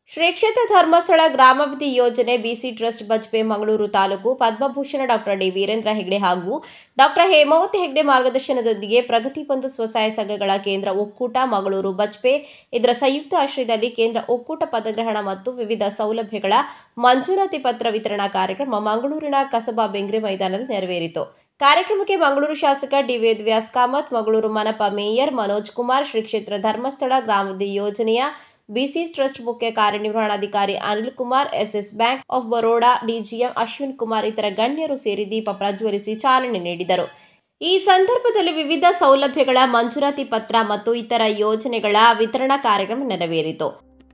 ಶ್ರೀ ಕ್ಷೇತ್ರ ಧರ್ಮಸ್ಥಳ ಗ್ರಾಮಾಭಿವೃದ್ಧಿ ಯೋಜನೆ BC trust Bajpe Mangaluru taluk Padma Bhushan doctor D Veerendra Heggade ಹಾಗೂ ಡಾಕ್ಟರ್ ಹೇಮಾವತಿ ಹೆಗ್ಡೆ ಮಾರ್ಗದರ್ಶನದೊಂದಿಗೆ ಪ್ರಗತಿ ಬಂಧು ಸ್ವಸಹಾಯ ಸಂಘಗಳ ಕೇಂದ್ರ ಒಕ್ಕೂಟ ಮಂಗಳೂರು ಬಜ್ಪೆ ಇದರ ಸಂಯುಕ್ತ ಆಶ್ರಯದಲ್ಲಿ ಕೇಂದ್ರ ಒಕ್ಕೂಟ ಪದಗ್ರಹಣ ಮತ್ತು ವಿವಿಧ ಸೌಲಭ್ಯಗಳ ಮಂಜೂರಾತಿ ಪತ್ರ ವಿತರಣಾ ಕಾರ್ಯಕ್ರಮ ಮಂಗಳೂರಿನ ಕಸಬಾ ಬೆಂಗ್ರೆ ಮೈದಾನದಲ್ಲಿ ನೆರವೇರಿತು ಕಾರ್ಯಕ್ರಮಕ್ಕೆ ಮಂಗಳೂರು ಶಾಸಕ ಡಿ ವೇದವ್ಯಾಸ್ ಕಾಮತ್ ಮಂಗಳೂರು ಮನಪಾ ಮೇಯರ್ ಮನೋಜ್ ಕುಮಾರ್ ಶ್ರೀ ಕ್ಷೇತ್ರ ಧರ್ಮಸ್ಥಳ ಗ್ರಾಮಾಭಿವೃದ್ಧಿ ಯೋಜನೆಯ ಬಿಸಿ ಟ್ರಸ್ಟ್ ಮುಖ್ಯ ಕಾರ್ಯನಿರ್ವಹಣಾಧಿಕಾರಿ Anil Kumar SS bank of Baroda DGM Ashwin Kumar ಇತರ ಗಣ್ಯರು ಸೇರಿ ದೀಪ ಪ್ರಜ್ವಲಿಸಿ ಚಾಲನೆ ನೀಡಿದರು ಈ ಸಂದರ್ಭದಲ್ಲಿ ವಿವಿಧ ಸೌಲಭ್ಯಗಳ ಮಂಜೂರಾತಿ ಪತ್ರ ಮತ್ತು ಇತರ ಯೋಜನೆಗಳ ವಿತರಣಾ ಕಾರ್ಯಕ್ರಮ ನೆರವೇರಿತು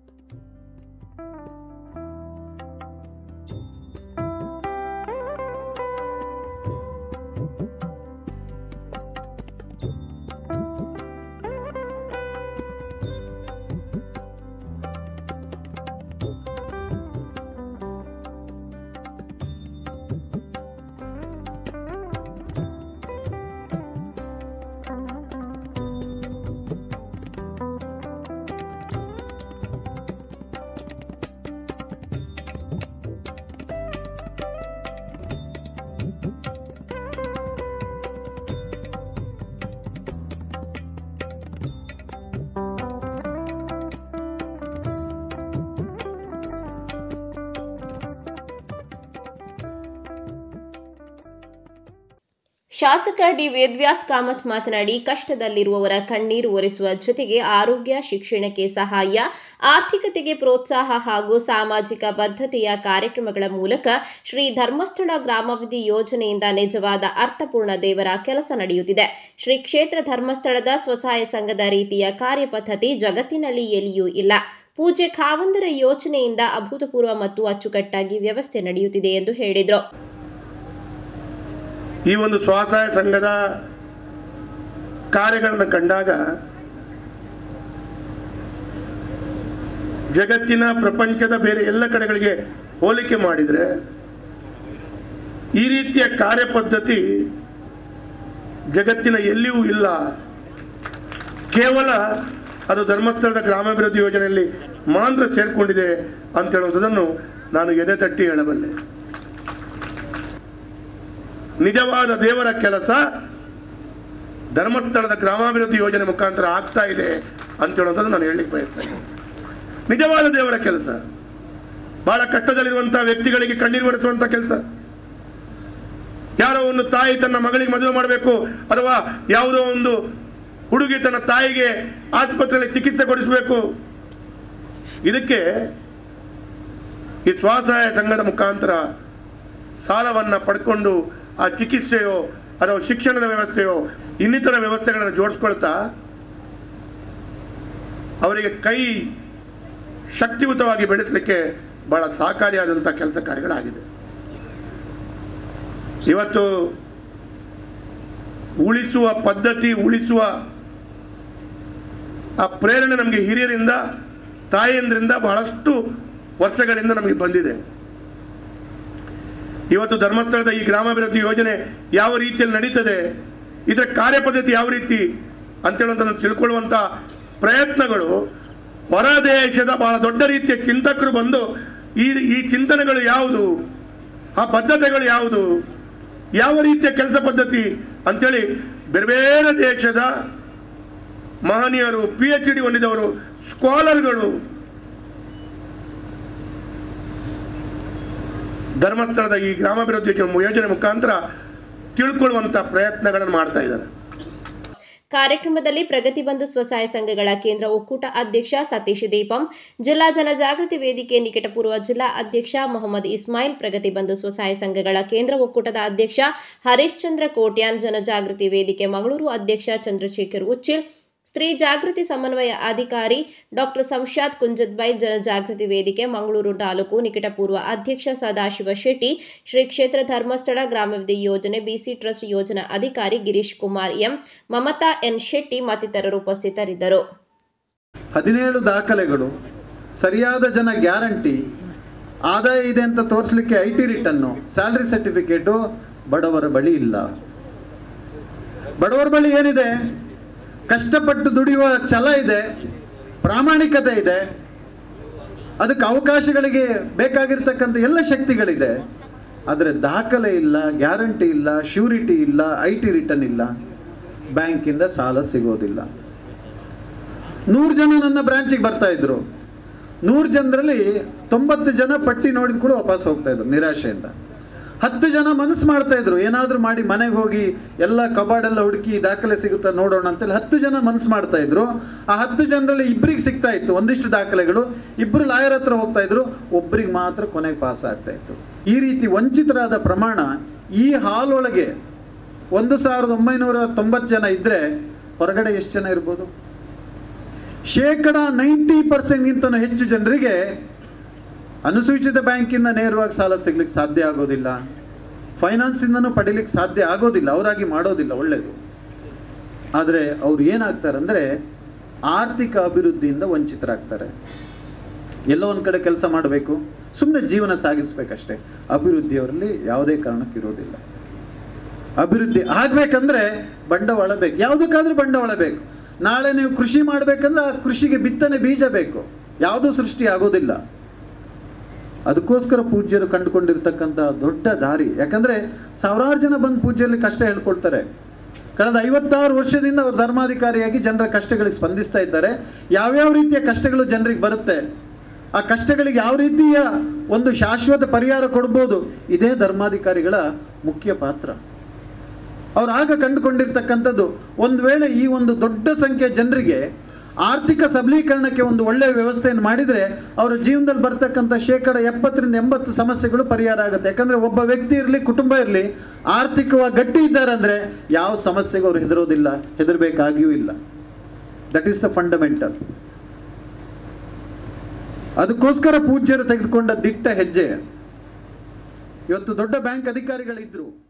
ಶಾಸಕ ಡಿ ವೇದವ್ಯಾಸ್ ಕಾಮತ್ ಮಾತನಾಡಿ ಕಷ್ಟದಲ್ಲಿರುವವರ ಕಣ್ಣೀರು ಒರೆಸುವ ಜೊತೆಗೆ ಆರೋಗ್ಯ ಶಿಕ್ಷಣಕ್ಕೆ ಸಹಾಯ ಆರ್ಥಿಕತೆಗೆ ಪ್ರೋತ್ಸಾಹ ಹಾಗೂ ಸಾಮಾಜಿಕ ಬದ್ಧತೆಯ ಕಾರ್ಯಕ್ರಮಗಳ ಮೂಲಕ ಶ್ರೀ ಧರ್ಮಸ್ಥಳ ಗ್ರಾಮಾಭಿವೃದ್ಧಿ ಯೋಜನೆಯಿಂದ ನಿಜವಾದ ಅರ್ಥಪೂರ್ಣ ದೇವರ ಕೆಲಸ ನಡೆಯುತ್ತಿದೆ ಶ್ರೀ ಕ್ಷೇತ್ರ ಧರ್ಮಸ್ಥಳದ ಸ್ವಸಹಾಯ ಸಂಘದ ರೀತಿಯ ಕಾರ್ಯಪದ್ಧತಿ ಜಗತ್ತಿನಲ್ಲಿ ಎಲ್ಲಿಯೂ ಇಲ್ಲ ಪೂಜೆ ಖಾವಂದರ ಯೋಜನೆಯಿಂದ ಅಭೂತಪೂರ್ವ ಮತ್ತು ಅಚ್ಚುಕಟ್ಟಾಗಿ ವ್ಯವಸ್ಥೆ ನಡೆಯುತ್ತಿದೆ ಎಂದು ಹೇಳಿದರು ಈ ಒಂದು ಸ್ವಸಹಾಯ ಸಂಘದ ಕಾರ್ಯಗಳನ್ನು ಕಂಡಾಗ ಜಗತ್ತಿನ ಪ್ರಪಂಚದ ಬೇರೆ ಎಲ್ಲ ಕಡೆಗಳಿಗೆ ಹೋಲಿಕೆ ಮಾಡಿದರೆ ಈ ರೀತಿಯ ಕಾರ್ಯಪದ್ಧತಿ ಜಗತ್ತಿನ ಎಲ್ಲಿಯೂ ಇಲ್ಲ ಕೇವಲ ಅದು ಧರ್ಮಸ್ಥಳದ ಗ್ರಾಮಾಭಿವೃದ್ಧಿ ಯೋಜನೆಯಲ್ಲಿ ಮಾತ್ರ ಸೇರಿಕೊಂಡಿದೆ ಅಂತ ಹೇಳುವಂಥದ್ದನ್ನು ನಾನು ಎದೆ ತಟ್ಟಿ ಹೇಳಬಲ್ಲೆ ನಿಜವಾದ ದೇವರ ಕೆಲಸ ಧರ್ಮಸ್ಥಳದ ಗ್ರಾಮಾಭಿವೃದ್ಧಿ ಯೋಜನೆ ಮುಖಾಂತರ ಆಗ್ತಾ ಇದೆ ಅಂತ ಹೇಳುವಂಥದ್ದು ನಾನು ಹೇಳಲಿಕ್ಕೆ ಬಯಸ್ತೇನೆ ನಿಜವಾದ ದೇವರ ಕೆಲಸ ಬಹಳ ಕಷ್ಟದಲ್ಲಿರುವಂತಹ ವ್ಯಕ್ತಿಗಳಿಗೆ ಕಣ್ಣೀರು ಒರೆಸುವಂತ ಕೆಲಸ ಯಾರೋ ಒಂದು ತಾಯಿ ತನ್ನ ಮಗಳಿಗೆ ಮದುವೆ ಮಾಡಬೇಕು ಅಥವಾ ಯಾವುದೋ ಒಂದು ಹುಡುಗಿ ತನ್ನ ತಾಯಿಗೆ ಆಸ್ಪತ್ರೆಯಲ್ಲಿ ಚಿಕಿತ್ಸೆ ಕೊಡಿಸಬೇಕು ಇದಕ್ಕೆ ಈ ಸ್ವಸಹಾಯ ಸಂಘದ ಮುಖಾಂತರ ಸಾಲವನ್ನು ಪಡ್ಕೊಂಡು ಆ ಚಿಕಿತ್ಸೆಯೋ ಅಥವಾ ಶಿಕ್ಷಣದ ವ್ಯವಸ್ಥೆಯೋ ಇನ್ನಿತರ ವ್ಯವಸ್ಥೆಗಳನ್ನು ಜೋಡಿಸ್ಕೊಳ್ತಾ ಅವರಿಗೆ ಕೈ ಶಕ್ತಿಯುತವಾಗಿ ಬೆಳೆಸಲಿಕ್ಕೆ ಬಹಳ ಸಹಕಾರಿಯಾದಂಥ ಕೆಲಸ ಕಾರ್ಯಗಳಾಗಿದೆ ಇವತ್ತು ಉಳಿಸುವ ಪದ್ಧತಿ ಉಳಿಸುವ ಆ ಪ್ರೇರಣೆ ನಮಗೆ ಹಿರಿಯರಿಂದ ತಾಯಿಯಂದ್ರಿಂದ ಬಹಳಷ್ಟು ವರ್ಷಗಳಿಂದ ನಮಗೆ ಬಂದಿದೆ ಇವತ್ತು ಧರ್ಮಸ್ಥಳದ ಈ ಗ್ರಾಮಾಭಿವೃದ್ಧಿ ಯೋಜನೆ ಯಾವ ರೀತಿಯಲ್ಲಿ ನಡೀತದೆ ಇದರ ಕಾರ್ಯಪದ್ಧತಿ ಯಾವ ರೀತಿ ಅಂತೇಳುವಂಥದ್ದು ತಿಳ್ಕೊಳ್ಳುವಂಥ ಪ್ರಯತ್ನಗಳು ಹೊರ ದೇಶದ ಬಹಳ ದೊಡ್ಡ ರೀತಿಯ ಚಿಂತಕರು ಬಂದು ಈ ಈ ಚಿಂತನೆಗಳು ಯಾವುದು ಆ ಬದ್ಧತೆಗಳು ಯಾವುದು ಯಾವ ರೀತಿಯ ಕೆಲಸ ಪದ್ಧತಿ ಅಂತೇಳಿ ಬೇರೆ ಬೇರೆ ದೇಶದ ಮಹನೀಯರು ಪಿ ಎಚ್ ಡಿ ಹೊಂದಿದವರು ಸ್ಕಾಲರ್ಗಳು ಧರ್ಮಸ್ಥಳದ ಈ ಗ್ರಾಮಾಭಿವೃದ್ಧಿ ಯೋಜನೆ ಮುಖಾಂತರ ತಿಳ್ಕೊಳ್ಳುವಂಥ ಪ್ರಯತ್ನಗಳನ್ನು ಮಾಡ್ತಾ ಇದ್ದಾರೆ ಕಾರ್ಯಕ್ರಮದಲ್ಲಿ ಪ್ರಗತಿ ಬಂಧು ಸ್ವಸಹಾಯ ಸಂಘಗಳ ಕೇಂದ್ರ ಒಕ್ಕೂಟ ಅಧ್ಯಕ್ಷ ಸತೀಶ್ ದೀಪಂ ಜಿಲ್ಲಾ ಜನಜಾಗೃತಿ ವೇದಿಕೆ ನಿಕಟಪೂರ್ವ ಜಿಲ್ಲಾ ಅಧ್ಯಕ್ಷ ಮೊಹಮ್ಮದ್ ಇಸ್ಮಾಯಿಲ್ ಪ್ರಗತಿ ಬಂಧು ಸ್ವಸಹಾಯ ಸಂಘಗಳ ಕೇಂದ್ರ ಒಕ್ಕೂಟದ ಅಧ್ಯಕ್ಷ ಹರೀಶ್ಚಂದ್ರ ಕೋಟ್ಯಾನ್ ಜನಜಾಗೃತಿ ವೇದಿಕೆ ಮಂಗಳೂರು ಅಧ್ಯಕ್ಷ ಚಂದ್ರಶೇಖರ್ ಉಚ್ಚಿಲ್ ಸ್ತ್ರೀ ಜಾಗೃತಿ ಸಮನ್ವಯ ಅಧಿಕಾರಿ ಡಾಕ್ಟರ್ ಸಂಶಾದ್ ಕುಂಜದ್ಬೈ ಜನಜಾಗೃತಿ ವೇದಿಕೆ ಮಂಗಳೂರು ತಾಲೂಕು ನಿಕಟಪೂರ್ವ ಅಧ್ಯಕ್ಷ ಸದಾಶಿವ ಶೆಟ್ಟಿ ಶ್ರೀ ಕ್ಷೇತ್ರ ಧರ್ಮಸ್ಥಳ ಗ್ರಾಮಾಭಿವೃದ್ಧಿ ಯೋಜನೆ ಬಿಸಿ ಟ್ರಸ್ಟ್ ಯೋಜನಾ ಅಧಿಕಾರಿ ಗಿರೀಶ್ ಕುಮಾರ್ ಎಂ ಮಮತಾ ಎನ್ ಶೆಟ್ಟಿ ಮತ್ತಿತರರು ಉಪಸ್ಥಿತರಿದ್ದರು ಹದಿನೇಳು ದಾಖಲೆಗಳು ಸರಿಯಾದ ಜನ ಗ್ಯಾರಂಟಿ ಆದಾಯ ಇದೆ ಅಂತ ತೋರಿಸಲಿಕ್ಕೆ I T return salary certificate ಬಡವರ ಬಳಿ ಇಲ್ಲ ಬಡವರ ಬಳಿ ಏನಿದೆ ಕಷ್ಟಪಟ್ಟು ದುಡಿಯುವ ಛಲ ಇದೆ ಪ್ರಾಮಾಣಿಕತೆ ಇದೆ ಅದಕ್ಕೆ ಅವಕಾಶಗಳಿಗೆ ಬೇಕಾಗಿರ್ತಕ್ಕಂಥ ಎಲ್ಲ ಶಕ್ತಿಗಳಿದೆ ಆದರೆ ದಾಖಲೆ ಇಲ್ಲ ಗ್ಯಾರಂಟಿ ಇಲ್ಲ ಶ್ಯೂರಿಟಿ ಇಲ್ಲ ಐ ಟಿ ರಿಟರ್ನ್ ಇಲ್ಲ ಬ್ಯಾಂಕಿಂದ ಸಾಲ ಸಿಗೋದಿಲ್ಲ ನೂರು ಜನ ನನ್ನ ಬ್ರಾಂಚಿಗೆ ಬರ್ತಾ ಇದ್ರು ನೂರು ಜನರಲ್ಲಿ ತೊಂಬತ್ತು ಜನ ಪಟ್ಟಿ ನೋಡಿದ ಕೂಡ ವಾಪಸ್ ಹೋಗ್ತಾ ಇದ್ರು ನಿರಾಶೆಯಿಂದ ಹತ್ತು ಜನ ಮನಸ್ಸು ಮಾಡ್ತಾ ಇದ್ರು ಏನಾದರೂ ಮಾಡಿ ಮನೆಗೆ ಹೋಗಿ ಎಲ್ಲ ಕಬಾಡೆಲ್ಲ ಹುಡುಕಿ ದಾಖಲೆ ಸಿಗುತ್ತಾ ನೋಡೋಣ ಅಂತೇಳಿ ಹತ್ತು ಜನ ಮನಸ್ಸು ಮಾಡ್ತಾ ಇದ್ರು ಆ ಹತ್ತು ಜನರಲ್ಲಿ ಇಬ್ಬರಿಗೆ ಸಿಗ್ತಾ ಇತ್ತು ಒಂದಿಷ್ಟು ದಾಖಲೆಗಳು ಇಬ್ಬರು ಲಾಯರ್ ಹತ್ರ ಹೋಗ್ತಾ ಇದ್ರು ಒಬ್ಬರಿಗೆ ಮಾತ್ರ ಕೊನೆಗೆ ಪಾಸ್ ಆಗ್ತಾ ಇತ್ತು ಈ ರೀತಿ ವಂಚಿತರಾದ ಪ್ರಮಾಣ ಈ ಹಾಲೊಳಗೆ ಒಂದು ಸಾವಿರದ ಒಂಬೈನೂರ ತೊಂಬತ್ತು ಜನ ಇದ್ರೆ ಹೊರಗಡೆ ಎಷ್ಟು ಜನ ಇರ್ಬೋದು ಶೇಕಡ ನೈಂಟಿ ಪರ್ಸೆಂಟ್ಗಿಂತನೂ ಹೆಚ್ಚು ಜನರಿಗೆ ಅನುಸೂಚಿತ ಬ್ಯಾಂಕಿಂದ ನೇರವಾಗಿ ಸಾಲ ಸಿಗ್ಲಿಕ್ಕೆ ಸಾಧ್ಯ ಆಗೋದಿಲ್ಲ ಫೈನಾನ್ಸಿಂದನೂ ಪಡಿಲಿಕ್ಕೆ ಸಾಧ್ಯ ಆಗೋದಿಲ್ಲ ಅವರಾಗಿ ಮಾಡೋದಿಲ್ಲ ಒಳ್ಳೆಯದು ಆದರೆ ಅವ್ರು ಏನಾಗ್ತಾರೆ ಅಂದರೆ ಆರ್ಥಿಕ ಅಭಿವೃದ್ಧಿಯಿಂದ ವಂಚಿತರಾಗ್ತಾರೆ ಎಲ್ಲೋ ಒಂದು ಕಡೆ ಕೆಲಸ ಮಾಡಬೇಕು ಸುಮ್ಮನೆ ಜೀವನ ಸಾಗಿಸ್ಬೇಕಷ್ಟೇ ಅಭಿವೃದ್ಧಿ ಅವರಲ್ಲಿ ಯಾವುದೇ ಕಾರಣಕ್ಕೆ ಇರೋದಿಲ್ಲ ಅಭಿವೃದ್ಧಿ ಆಗ್ಬೇಕಂದ್ರೆ ಬಂಡವಾಳ ಬೇಕು ಯಾವುದಕ್ಕಾದ್ರೂ ಬಂಡವಾಳ ಬೇಕು ನಾಳೆ ನೀವು ಕೃಷಿ ಮಾಡ್ಬೇಕಂದ್ರೆ ಆ ಕೃಷಿಗೆ ಬಿತ್ತನೆ ಬೀಜ ಬೇಕು ಯಾವುದೂ ಸೃಷ್ಟಿ ಆಗೋದಿಲ್ಲ ಅದಕ್ಕೋಸ್ಕರ ಪೂಜ್ಯರು ಕಂಡುಕೊಂಡಿರ್ತಕ್ಕಂಥ ದೊಡ್ಡ ದಾರಿ ಯಾಕಂದ್ರೆ ಸಾವಿರಾರು ಜನ ಬಂದು ಪೂಜ್ಯರಲ್ಲಿ ಕಷ್ಟ ಹೇಳ್ಕೊಳ್ತಾರೆ ಕಳೆದ ಐವತ್ತಾರು ವರ್ಷದಿಂದ ಅವರು ಧರ್ಮಾಧಿಕಾರಿಯಾಗಿ ಜನರ ಕಷ್ಟಗಳಿಗೆ ಸ್ಪಂದಿಸ್ತಾ ಇದ್ದಾರೆ ಯಾವ್ಯಾವ ರೀತಿಯ ಕಷ್ಟಗಳು ಜನರಿಗೆ ಬರುತ್ತೆ ಆ ಕಷ್ಟಗಳಿಗೆ ಯಾವ ರೀತಿಯ ಒಂದು ಶಾಶ್ವತ ಪರಿಹಾರ ಕೊಡ್ಬೋದು ಇದೇ ಧರ್ಮಾಧಿಕಾರಿಗಳ ಮುಖ್ಯ ಪಾತ್ರ ಅವ್ರು ಆಗ ಕಂಡುಕೊಂಡಿರ್ತಕ್ಕಂಥದ್ದು ಒಂದು ವೇಳೆ ಈ ಒಂದು ದೊಡ್ಡ ಸಂಖ್ಯೆ ಜನರಿಗೆ ಆರ್ಥಿಕ ಸಬಲೀಕರಣಕ್ಕೆ ಒಂದು ಒಳ್ಳೆಯ ವ್ಯವಸ್ಥೆಯನ್ನು ಮಾಡಿದರೆ ಅವರ ಜೀವನದಲ್ಲಿ ಬರ್ತಕ್ಕಂಥ ಶೇಕಡ ಎಪ್ಪತ್ತರಿಂದ ಎಂಬತ್ತು ಸಮಸ್ಯೆಗಳು ಪರಿಹಾರ ಆಗುತ್ತೆ ಯಾಕಂದ್ರೆ ಒಬ್ಬ ವ್ಯಕ್ತಿ ಇರಲಿ ಕುಟುಂಬ ಇರಲಿ ಆರ್ಥಿಕವಾಗಿ ಗಟ್ಟಿ ಇದ್ದಾರೆ ಅಂದರೆ ಯಾವ ಸಮಸ್ಯೆಗೂ ಅವರು ಹೆದರೋದಿಲ್ಲ ಹೆದರಬೇಕಾಗಿಯೂ ಇಲ್ಲ ದಟ್ ಈಸ್ ದ ಫಂಡಮೆಂಟಲ್ ಅದಕ್ಕೋಸ್ಕರ ಪೂಜ್ಯರು ತೆಗೆದುಕೊಂಡ ದಿಟ್ಟ ಹೆಜ್ಜೆ ಇವತ್ತು ದೊಡ್ಡ ಬ್ಯಾಂಕ್ ಅಧಿಕಾರಿಗಳಿದ್ರು